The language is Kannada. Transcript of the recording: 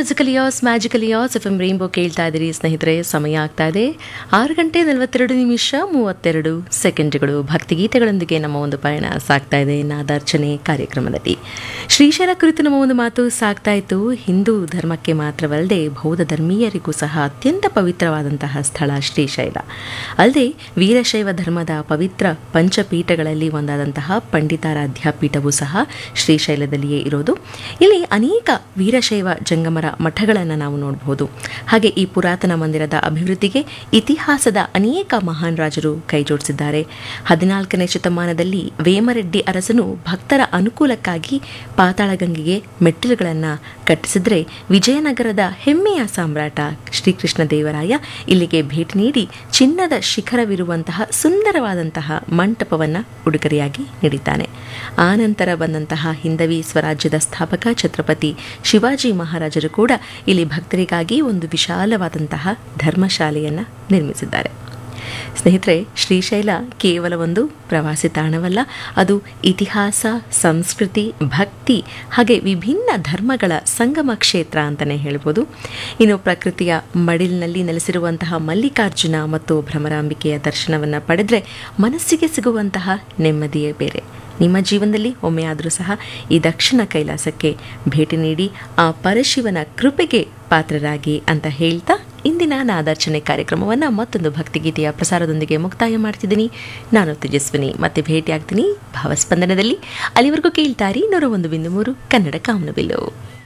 musical yes magical yes FM ಎಂ ರೈನ್ಬೋ ಕೇಳ್ತಾ ಇದ್ದೀರಿ ಸ್ನೇಹಿತರೆ ಸಮಯ ಆಗ್ತಾ ಇದೆ ಆರು ಗಂಟೆ ನಲವತ್ತೆರಡು ನಿಮಿಷ ಮೂವತ್ತೆರಡು ಸೆಕೆಂಡ್ಗಳು ಭಕ್ತಿಗೀತೆಗಳೊಂದಿಗೆ ನಮ್ಮ ಒಂದು ಪಯಣ ಸಾಗ್ತಾ ಇದೆ ನಾದಾರ್ಚನೆ ಕಾರ್ಯಕ್ರಮದಲ್ಲಿ ಶ್ರೀಶೈಲ ಕುರಿತು ನಮ್ಮ ಒಂದು ಮಾತು ಸಾಗ್ತಾ ಇತ್ತು ಹಿಂದೂ ಧರ್ಮಕ್ಕೆ ಮಾತ್ರವಲ್ಲದೆ ಬೌದ್ಧ ಧರ್ಮೀಯರಿಗೂ ಸಹ ಅತ್ಯಂತ ಪವಿತ್ರವಾದಂತಹ ಸ್ಥಳ ಶ್ರೀಶೈಲ ಅಲ್ಲದೆ ವೀರಶೈವ ಧರ್ಮದ ಪವಿತ್ರ ಪಂಚಪೀಠಗಳಲ್ಲಿ ಒಂದಾದಂತಹ ಪಂಡಿತಾರಾಧ್ಯ ಪೀಠವೂ ಸಹ ಶ್ರೀಶೈಲದಲ್ಲಿಯೇ ಇರೋದು ಇಲ್ಲಿ ಅನೇಕ ವೀರಶೈವ ಜಂಗಮರ ಮಠಗಳನ್ನು ನಾವು ನೋಡಬಹುದು ಹಾಗೆ ಈ ಪುರಾತನ ಮಂದಿರದ ಅಭಿವೃದ್ಧಿಗೆ ಇತಿಹಾಸದ ಅನೇಕ ಮಹಾನ್ ರಾಜರು ಕೈಜೋಡಿಸಿದ್ದಾರೆ ಹದಿನಾಲ್ಕನೇ ಶತಮಾನದಲ್ಲಿ ವೇಮರೆಡ್ಡಿ ಅರಸನು ಭಕ್ತರ ಅನುಕೂಲಕ್ಕಾಗಿ ಪಾತಾಳಗಂಗೆಗೆ ಮೆಟ್ಟಿಲುಗಳನ್ನು ಕಟ್ಟಿಸಿದ್ರೆ ವಿಜಯನಗರದ ಹೆಮ್ಮೆಯ ಸಾಮ್ರಾಟ ಶ್ರೀಕೃಷ್ಣ ದೇವರಾಯ ಇಲ್ಲಿಗೆ ಭೇಟಿ ನೀಡಿ ಚಿನ್ನದ ಶಿಖರವಿರುವಂತಹ ಸುಂದರವಾದಂತಹ ಮಂಟಪವನ್ನು ಉಡುಗೊರೆಯಾಗಿ ನೀಡಿದ್ದಾನೆ ಆನಂತರ ಬಂದಂತಹ ಹಿಂದವಿ ಸ್ವರಾಜ್ಯದ ಸ್ಥಾಪಕ ಛತ್ರಪತಿ ಶಿವಾಜಿ ಮಹಾರಾಜರು ಕೂಡ ಇಲ್ಲಿ ಭಕ್ತರಿಗಾಗಿ ಒಂದು ವಿಶಾಲವಾದಂತಹ ಧರ್ಮಶಾಲೆಯನ್ನು ನಿರ್ಮಿಸಿದ್ದಾರೆ ಸ್ನೇಹಿತರೆ ಶ್ರೀಶೈಲ ಕೇವಲ ಒಂದು ಪ್ರವಾಸಿ ತಾಣವಲ್ಲ ಅದು ಇತಿಹಾಸ ಸಂಸ್ಕೃತಿ ಭಕ್ತಿ ಹಾಗೆ ವಿಭಿನ್ನ ಧರ್ಮಗಳ ಸಂಗಮ ಕ್ಷೇತ್ರ ಅಂತಲೇ ಹೇಳ್ಬೋದು ಇನ್ನು ಪ್ರಕೃತಿಯ ಮಡಿಲಿನಲ್ಲಿ ನೆಲೆಸಿರುವಂತಹ ಮಲ್ಲಿಕಾರ್ಜುನ ಮತ್ತು ಭ್ರಮರಾಂಬಿಕೆಯ ದರ್ಶನವನ್ನು ಪಡೆದರೆ ಮನಸ್ಸಿಗೆ ಸಿಗುವಂತಹ ನೆಮ್ಮದಿಯೇ ಬೇರೆ ನಿಮ್ಮ ಜೀವನದಲ್ಲಿ ಒಮ್ಮೆ ಆದರೂ ಸಹ ಈ ದಕ್ಷಿಣ ಕೈಲಾಸಕ್ಕೆ ಭೇಟಿ ನೀಡಿ ಆ ಪರಶಿವನ ಕೃಪೆಗೆ ಪಾತ್ರರಾಗಿ ಅಂತ ಹೇಳ್ತಾ ಇಂದಿನ ನಾದಾರ್ಚನೆ ಕಾರ್ಯಕ್ರಮವನ್ನು ಮತ್ತೊಂದು ಭಕ್ತಿಗೀತೆಯ ಪ್ರಸಾರದೊಂದಿಗೆ ಮುಕ್ತಾಯ ಮಾಡ್ತಿದ್ದೀನಿ ನಾನು ತೇಜಸ್ವಿನಿ ಮತ್ತೆ ಭೇಟಿ ಆಗ್ತೀನಿ ಭಾವಸ್ಪಂದನದಲ್ಲಿ ಅಲ್ಲಿವರೆಗೂ ಕೇಳ್ತಾರಿ ನೂರ ಒಂದು ಬಿಂದು ಮೂರು ಕನ್ನಡ ಕಾಮನಬಿಲ್ಲು